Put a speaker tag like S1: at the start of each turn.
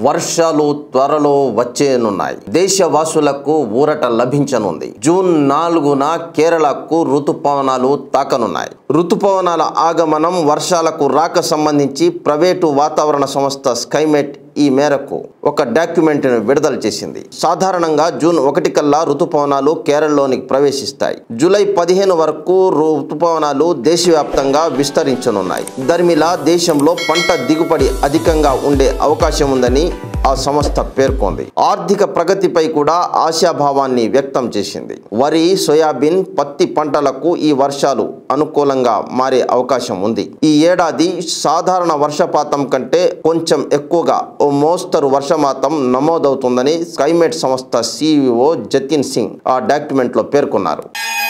S1: వర్షాలు త్వరలో వచ్చేనున్నాయి దేశవాసులకు ఊరట లభించనుంది జూన్ నాలుగున కేరళకు ఋతుపవనాలు తాకనున్నాయి ఋతుపవనాల ఆగమనం వర్షాలకు రాక సంబంధించి ప్రైవేటు వాతావరణ సంస్థ స్కైమెట్ ఈ మేరకు ఒక డాక్యుమెంట్ను విడుదల చేసింది సాధారణంగా జూన్ ఒకటి కల్లా ఋతుపవనాలు కేరళలోనికి ప్రవేశిస్తాయి జూలై పదిహేను వరకు ఋతుపవనాలు దేశవ్యాప్తంగా విస్తరించనున్నాయి దర్మిలా దేశంలో పంట దిగుబడి అధికంగా ఉండే అవకాశం ఉందని ఆ సంస్థ పేర్కొంది ఆర్థిక ప్రగతిపై కూడా ఆశాభావాన్ని వ్యక్తం చేసింది వరి సోయాబీన్ పత్తి పంటలకు ఈ వర్షాలు అనుకూలంగా మారే అవకాశం ఉంది ఈ ఏడాది సాధారణ వర్షపాతం కంటే కొంచెం ఎక్కువగా ఓ మోస్తరు వర్షపాతం నమోదవుతుందని స్కైమేట్ సంస్థ సిఇఓ జతిన్ సింగ్ ఆ డాక్యుమెంట్లో పేర్కొన్నారు